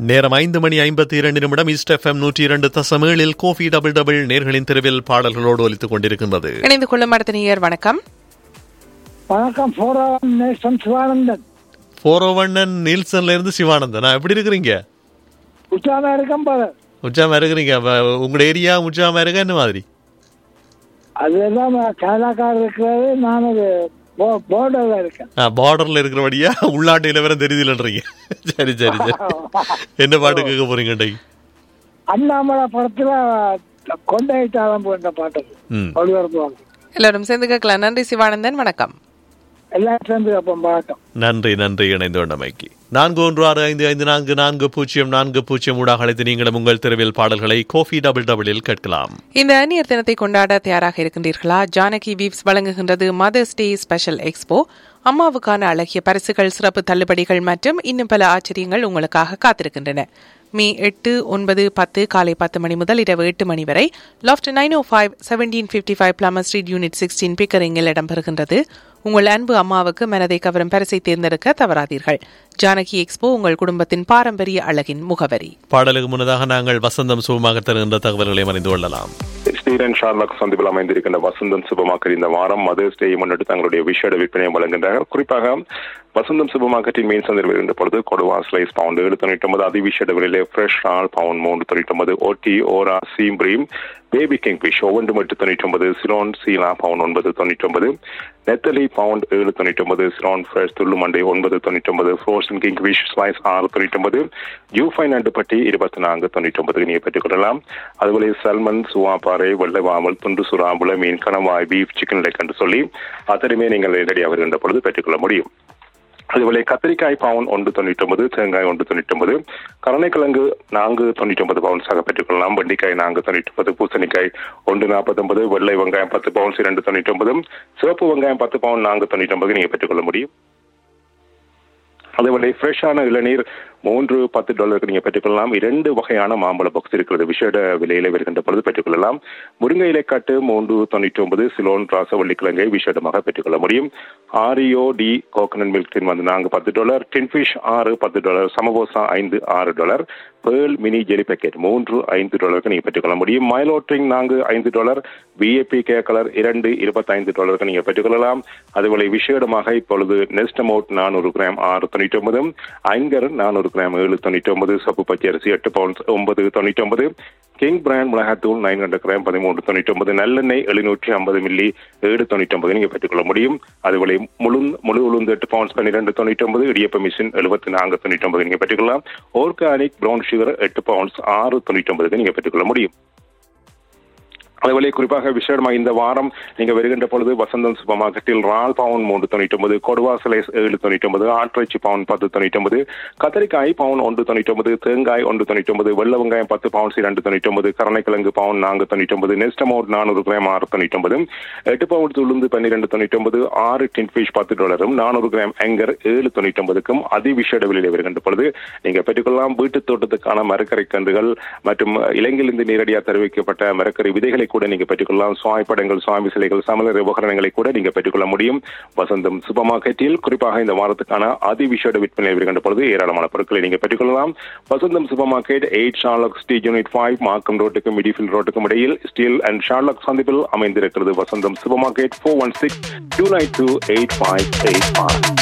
நேரம் ஐந்து மணி ஐம்பத்தி இரண்டு நிமிடம் ஈஸ்ட் எஃப்எம் நூற்றி இரண்டு தசமேழில் கோஃபி டபுள் டபுள் நேர்களின் தெருவில் பாடல்களோடு ஒலித்துக் கொண்டிருக்கின்றது இணைந்து கொள்ளும் அடுத்த நேயர் வணக்கம் வணக்கம் போராடம் நேசன் சிவானந்தன் போரோவண்ணன் நீல்சன்ல இருந்து சிவானந்தன் எப்படி இருக்கிறீங்க உற்சாகம் இருக்கும் பாரு உச்சாம இருக்கிறீங்க அப்ப உங்களோட ஏரியா உச்சாம இருக்க என்ன மாதிரி அதெல்லாம் கேரளாக்காரர் இருக்கிறது நான் ஒரு போர்டர்ல இருக்கேன் பார்டர்ல இருக்கிறபடியா உள்நாட்டு நிலவரம் தெரியுதுலன்றீங்க சரி சரி சரி என்ன பாட்டு கேட்க போறீங்க இன்றைக்கு அண்ணாமலை படத்துல கொண்டாயிட்டாளம் என்ற பாட்டு ம் ஒளிபரப்புவாங்க எல்லாரும் சேர்ந்து கேட்கலாம் நன்றி சிவானந்தன் வணக்கம் எல்லாம் சேர்ந்து அப்போ வணக்கம் நன்றி நன்றி இணைந்து கொண்டமைக்கு நான்கு ஒன்று ஆறு ஐந்து ஐந்து நான்கு நான்கு பூஜ்ஜியம் நான்கு பூஜ்ஜியம் ஊடாக அழைத்து நீங்களும் உங்கள் தெருவில் பாடல்களை கோஃபி டபுள் டபுளில் கேட்கலாம் இந்த அந்நியர் தினத்தை கொண்டாட தயாராக இருக்கின்றீர்களா ஜானகி வீவ்ஸ் வழங்குகின்றது மதர்ஸ் டே ஸ்பெஷல் எக்ஸ்போ அம்மாவுக்கான அழகிய பரிசுகள் சிறப்பு தள்ளுபடிகள் மற்றும் இன்னும் பல ஆச்சரியங்கள் உங்களுக்காக காத்திருக்கின்றன மே எட்டு ஒன்பது பத்து காலை பத்து மணி முதல் இரவு எட்டு மணி வரை loft nine O five seventeen fifty five Plummer street unit sixteen பிக்கரிங்கில் இடம்பெறுகின்றது உங்கள் அன்பு அம்மாவுக்கு மனதை கவரும் பரிசை தேர்ந்தெடுக்க தவறாதீர்கள் ஜானகி எக்ஸ்போ உங்கள் குடும்பத்தின் பாரம்பரிய அழகின் முகவரி பாடலுக்கு முன்னதாக நாங்கள் வசந்தம் சுகமாக தருகின்ற தகவல்களை அறிந்து கொள்ளலாம் ஸ்டீரன் ஷார்லாக் சந்திப்பில் அமைந்திருக்கின்ற வசந்தம் சூப்பர் மார்க்கெட் இந்த வாரம் மதர்ஸ் டே முன்னிட்டு தங்களுடைய விஷேட விற்பனையை வழங்குகின்றார்கள் குறிப்பாக வசந்தம் சூப்பர் மார்க்கெட்டின் மீன் சந்தை வருகின்ற பொழுது கொடுவா ஸ்லைஸ் பவுண்ட் ஏழு தொண்ணூற்றி ஒன்பது அதிவிஷேட விலையிலே ஃப்ரெஷ் ஆல் பவுண்ட் மூன்று தொண்ணூற்றி ஒன்பது ஓட்டி ஓரா சீம்ப்ரீம் பேபி கிங் ஃபிஷ் ஒவ்வொன்று மட்டும் தொண்ணூற்றி ஒன்பது சிலோன் சீலா பவுண்ட் ஒன்பது தொண்ணூற்றி ஒன்பது நெத்தலி பவுண்ட் ஏழு தொண்ணூற்றி ஒன்பது சிலோன் ஃப்ரெஷ் துள்ளு மண்டை ஒன்பது தொண்ணூற்றி ஒன்பது ஃப்ரோசன் கிங் ஃபிஷ் ஸ்லைஸ் ஆறு தொண்ணூற்றி ஒன்பது யூஃபை நண்டு பட்டி இருபத்தி நான்கு தொண்ணூற்றி ஒன்பதுக்கு நீங்கள் பெற்றுக்கொள்ளலாம் அதுபோல சல்மன் சுவாப்பாறை வெள்ளைவாமல் துண்டு சுறா மீன் கணவாய் பீஃப் சிக்கன் லெக் என்று சொல்லி அத்தனையுமே நீங்கள் நேரடியாக வருகின்ற பொழுது பெற்றுக்கொள்ள முடியும் அதுபோல கத்திரிக்காய் பவுன் ஒன்று தொண்ணூற்றி ஒன்பது தேங்காய் ஒன்று தொண்ணூற்றி ஒன்பது கருணைக்கிழங்கு நான்கு தொண்ணூற்றி ஒன்பது பவுன்ஸாக பெற்றுக்கொள்ளலாம் வெண்டிக்காய் நான்கு தொண்ணூற்றி ஒன்பது பூசணிக்காய் ஒன்று நாற்பத்தொன்பது வெள்ளை வெங்காயம் பத்து பவுன்ஸ் இரண்டு தொண்ணூற்றி ஒன்பது சிவப்பு வெங்காயம் பத்து பவுன் நான்கு தொண்ணூற்றி ஒன்பது நீங்கள் பெற்றுக்கொள்ள முடியும் அதேபோல ஃப்ரெஷ்ஷான இளநீர் மூன்று பத்து டாலருக்கு நீங்க பெற்றுக்கொள்ளலாம் இரண்டு வகையான மாம்பழ பாக்ஸ் இருக்கிறது விஷேட விலையில வருகின்ற பொழுது பெற்றுக்கொள்ளலாம் முருங்கை இலைக்காட்டு மூன்று தொண்ணூற்றி ஒன்பது சிலோன் ராசவள்ளி கிழங்கை விஷேடமாக பெற்றுக்கொள்ள முடியும் ஆரியோ டி கோகனட் மில்க் டின் வந்து நான்கு பத்து டாலர் டின்ஃபிஷ் ஆறு பத்து டாலர் சமபோசா ஐந்து ஆறு dollar pearl mini jelly packet மூன்று ஐந்து டாலருக்கு நீங்க பெற்றுக்கொள்ள முடியும் மைலோட்ரிங் நான்கு ஐந்து டாலர் விஏபி கே கலர் இரண்டு இருபத்தைந்து டாலருக்கு நீங்க பெற்றுக்கொள்ளலாம் அதுபோல விஷேடமாக இப்பொழுது நெஸ்ட் அமௌண்ட் நானூறு கிராம் ஆறு தொண்ணூற்றி ஒன்பது ஐங்கர் நானூறு கிராம் ஏழு தொண்ணூற்றி ஒன்பது சப்பு பச்சை அரிசி எட்டு பவுண்ட்ஸ் ஒன்பது தொண்ணூற்றி ஒன்பது கிங் பிராண்ட் மிளகாத்தூள் நைன் ஹண்ட்ரட் கிராம் பதிமூன்று தொண்ணூற்றி ஒன்பது நல்லெண்ணெய் எழுநூற்றி ஐம்பது மில்லி ஏழு தொண்ணூற்றி ஒன்பது நீங்கள் பெற்றுக்கொள்ள முடியும் அதுபோல முழு முழு உளுந்து எட்டு பவுண்ட்ஸ் பன்னிரெண்டு தொண்ணூற்றி ஒன்பது இடியப்ப மிஷின் எழுபத்தி நான்கு தொண்ணூற்றி ஒன்பது நீங்கள் பெற்றுக்கொள்ளலாம் ஆர்கானிக் ப்ரௌன் சுகர் எட்டு பவுண்ட்ஸ் ஆறு தொண்ணூற்றி ஒன்பதுக்கு நீங்கள் பெற்றுக்கொள்ள முடியும் அதுபோல குறிப்பாக விசேடமாக இந்த வாரம் நீங்க வருகின்ற பொழுது வசந்தம் சூப்பர் மார்க்கெட்டில் ரால் பவுன் மூன்று தொண்ணூற்றி ஒன்பது கொடுவா சிலை ஏழு தொண்ணூற்றி ஒன்பது ஆட்டிறைச்சி பவுன் பத்து தொண்ணூற்றி ஒன்பது கத்திரிக்காய் பவுன் ஒன்று தொண்ணூற்றி ஒன்பது தேங்காய் ஒன்று தொண்ணூற்றி ஒன்பது வெள்ள வெங்காயம் பத்து பவுன்ஸ் இரண்டு தொண்ணூற்றி ஒன்பது கருணைக்கிழங்கு பவுன் நான்கு தொண்ணூற்றி ஒன்பது நெஸ்ட் அமௌண்ட் நானூறு கிராம் ஆறு தொண்ணூற்றி ஒன்பது எட்டு பவுண்ட் உளுந்து பன்னிரெண்டு தொண்ணூற்றி ஒன்பது ஆறு டின் ஃபிஷ் பத்து டாலரும் நானூறு கிராம் எங்கர் ஏழு தொண்ணூற்றி ஒன்பதுக்கும் அதிவிஷேட விலையில் வருகின்ற பொழுது நீங்க பெற்றுக்கொள்ளலாம் வீட்டு தோட்டத்துக்கான மரக்கரை கன்றுகள் மற்றும் இலங்கையிலிருந்து நேரடியாக தெரிவிக்கப்பட்ட மரக்கரை விதைகளை கூட நீங்க பெற்றுக்கொள்ளலாம் சுவாமி படங்கள் சுவாமி சிலைகள் சமலர் உபகரணங்களை கூட நீங்க பெற்றுக்கொள்ள முடியும் வசந்தம் சூப்பர் மார்க்கெட்டில் குறிப்பாக இந்த வாரத்துக்கான அதிவிஷேட விற்பனை வருகின்ற பொழுது ஏராளமான பொருட்களை நீங்க பெற்றுக்கொள்ளலாம் வசந்தம் சூப்பர் மார்க்கெட் எயிட் ஷார்லக் ஸ்டீட் யூனிட் ஃபைவ் மார்க்கம் ரோட்டுக்கும் மிடிஃபில் ரோட்டுக்கும் இடையில் ஸ்டீல் அண்ட் ஷார்லக் சந்திப்பில் அமைந்திருக்கிறது Vasantham super market four one six two nine two eight five eight five